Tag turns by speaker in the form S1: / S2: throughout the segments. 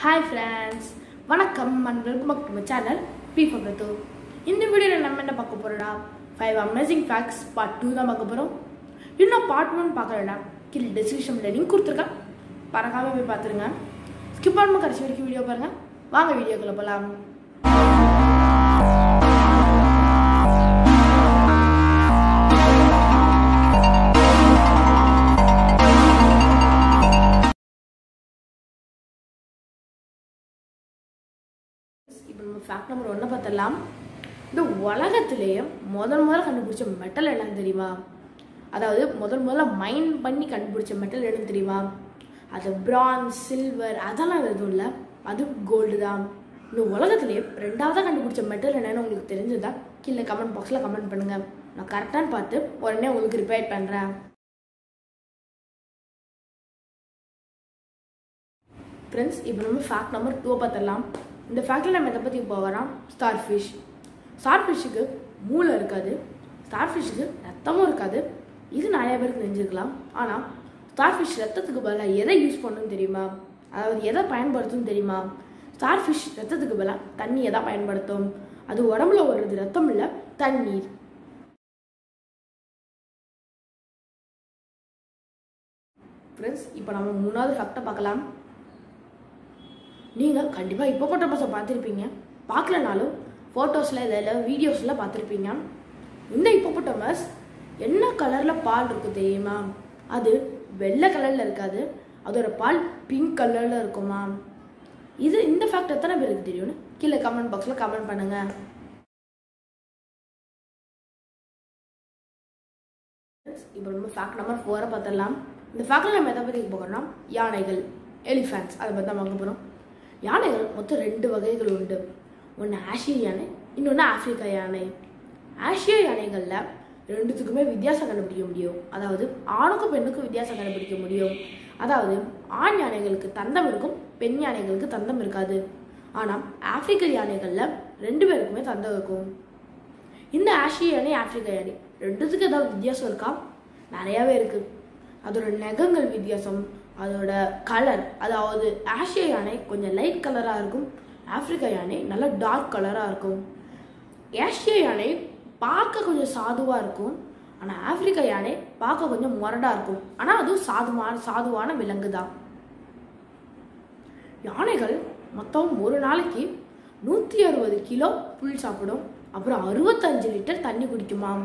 S1: hi friends வணக்கம் and welcome back to my channel பி ஃபப்ரத்து இந்த வீடியோவில் நம்ம என்ன பார்க்க போகிறோம்னா five amazing facts part two தான் பார்க்க போகிறோம் இன்னும் பார்ட் ஒன் பார்க்கலடா கீழே டிஸ்கிரிப்ஷனில் லிங்க் கொடுத்துருக்கேன் பறக்காமல் போய் பார்த்துருங்க ஸ்கிப் பண்ணாமல் கடைசி வரைக்கும் வீடியோ பாருங்கள் வாங்க வீடியோக்குள்ளே போகலாம் இப்போ நம்ம ஃபேக்ட் நம்பர் ஒன்றை பார்த்துடலாம் இந்த உலகத்திலேயே முதல் முதல்ல கண்டுபிடிச்ச மெட்டல் என்னன்னு தெரியுமா அதாவது முதல் முதல்ல மைண்ட் பண்ணி கண்டுபிடிச்ச மெட்டல் என்னன்னு தெரியுமா அது பிரான்ஸ் சில்வர் அதெல்லாம் எதுவும் இல்லை அது கோல்டு தான் இந்த உலகத்திலேயே ரெண்டாவதாக கண்டுபிடிச்ச மெட்டல் என்னன்னு உங்களுக்கு தெரிஞ்சதா கீழே கமெண்ட் பாக்ஸில் கமெண்ட் பண்ணுங்க நான் கரெக்டானு பார்த்து உடனே உங்களுக்கு ரிப்பேர் பண்ணுறேன் ஃப்ரெண்ட்ஸ் இப்போ நம்ம ஃபேக்ட் நம்பர் டூ பார்த்துடலாம் இந்த ஃபேக்டில் நம்ம எதை பற்றி போகிறோம் ஸ்டார் ஃபிஷ் ஸ்டார் ஃபிஷ்ஷுக்கு மூளை இருக்காது ஸ்டார் ஃபிஷ்ஷுக்கு ரத்தமும் இருக்காது இது நிறைய பேருக்கு தெரிஞ்சிருக்கலாம் ஆனால் ஸ்டார் ஃபிஷ் ரத்தத்துக்கு பதிலாக எதை யூஸ் பண்ணணும்னு தெரியுமா அதாவது எதை பயன்படுத்தும் தெரியுமா ஸ்டார் ஃபிஷ் ரத்தத்துக்கு பதிலாக தண்ணியை தான் பயன்படுத்தும் அது உடம்புல ஓடுறது ரத்தம் இல்லை தண்ணீர் ஃப்ரெண்ட்ஸ் இப்போ நம்ம மூணாவது ஃபேக்டை பார்க்கலாம் நீங்கள் கண்டிப்பாக இப்போ போட்ட பசை பார்த்துருப்பீங்க பார்க்கலனாலும் ஃபோட்டோஸில் இதில் வீடியோஸில் பார்த்துருப்பீங்க இந்த இப்போபோட்டமஸ் என்ன கலரில் பால் இருக்குது தெரியுமா அது வெள்ளை கலரில் இருக்காது அதோட பால் பிங்க் கலரில் இருக்குமா இது இந்த ஃபேக்ட் எத்தனை பேருக்கு தெரியும்னு கீழே கமெண்ட் பாக்ஸில் கமெண்ட் பண்ணுங்க இப்போ நம்ம ஃபேக்ட் நம்பர் ஃபோரை பார்த்துடலாம் இந்த ஃபேக்டில் நம்ம எதை பற்றி போகிறோம்னா யானைகள் எலிஃபேண்ட்ஸ் அதை பற்றி தான் பார்க்க போகிறோம் யானைகள் மொத்தம் ரெண்டு வகைகள் உண்டு ஒன்று ஆசிய யானை இன்னொன்று ஆப்பிரிக்கா யானை ஆசிய யானைகளில் ரெண்டுத்துக்குமே வித்தியாசம் கண்டுபிடிக்க முடியும் அதாவது ஆணுக்கும் பெண்ணுக்கும் வித்தியாசம் கண்டுபிடிக்க முடியும் அதாவது ஆண் யானைகளுக்கு தந்தம் இருக்கும் பெண் யானைகளுக்கு தந்தம் இருக்காது ஆனால் ஆப்பிரிக்கல் யானைகளில் ரெண்டு பேருக்குமே தந்தம் இருக்கும் இந்த ஆசிய யானை ஆப்பிரிக்கா யானை ரெண்டுத்துக்கு ஏதாவது வித்தியாசம் இருக்கா நிறையாவே இருக்குது அதோட நகங்கள் வித்தியாசம் அதோட கலர் அதாவது ஆசிய யானை கொஞ்சம் லைட் கலராக இருக்கும் ஆப்பிரிக்கா யானை நல்ல டார்க் கலராக இருக்கும் ஏஷிய யானை பார்க்க கொஞ்சம் சாதுவாக இருக்கும் ஆனால் ஆப்பிரிக்கா யானை பார்க்க கொஞ்சம் முரடாக இருக்கும் ஆனால் அதுவும் சாதுவான சாதுவான விலங்கு தான் யானைகள் மொத்தம் ஒரு நாளைக்கு நூற்றி அறுபது கிலோ புல் சாப்பிடும் அப்புறம் அறுபத்தஞ்சு லிட்டர் தண்ணி குடிக்குமாம்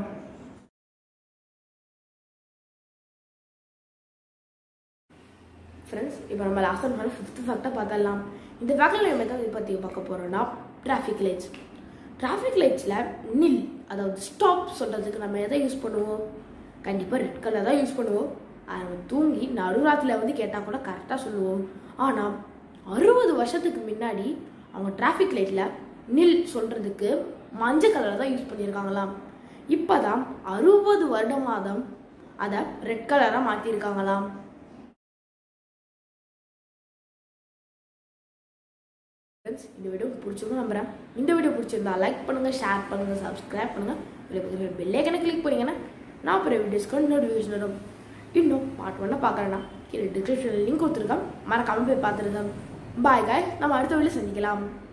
S1: ஃப்ரெண்ட்ஸ் இப்போ நம்ம லாஸ்ட் டைம் ஃபிஃப்த் ஃபேக்டாக பார்த்தலாம் இந்த ஃபேக்டில் நம்ம எதை பற்றி பார்க்க போகிறோம்னா டிராஃபிக் லைட்ஸ் டிராஃபிக் லைட்ஸில் நில் அதாவது ஸ்டாப் சொல்கிறதுக்கு நம்ம எதை யூஸ் பண்ணுவோம் கண்டிப்பாக ரெட் கலர் தான் யூஸ் பண்ணுவோம் அதை நம்ம தூங்கி நடுராத்திரில் வந்து கேட்டால் கூட கரெக்டாக சொல்லுவோம் ஆனால் அறுபது வருஷத்துக்கு முன்னாடி அவங்க டிராஃபிக் லைட்டில் நில் சொல்கிறதுக்கு மஞ்சள் கலர் தான் யூஸ் பண்ணியிருக்காங்களாம் இப்போ தான் அறுபது வருடமாதம் அதை ரெட் கலராக மாற்றிருக்காங்களாம் ஃப்ரெண்ட்ஸ் இந்த வீடியோ பிடிச்சிருக்கும் நம்புறேன் இந்த வீடியோ பிடிச்சிருந்தா லைக் பண்ணுங்க ஷேர் பண்ணுங்க சப்ஸ்கிரைப் பண்ணுங்க இல்லை பெல்லைக்கனை கிளிக் பண்ணீங்கன்னா நான் அப்புறம் வீடியோஸ்க்கு நோட்டிஃபிகேஷன் வரும் இன்னும் பார்ட் ஒன்னை பார்க்குறேன்னா கீழே டிஸ்கிரிப்ஷனில் லிங்க் கொடுத்துருக்கேன் மறக்காமல் போய் பார்த்துருக்கேன் பாய் காய் நம்ம அடுத்த வீடியோ சந்திக்கலாம்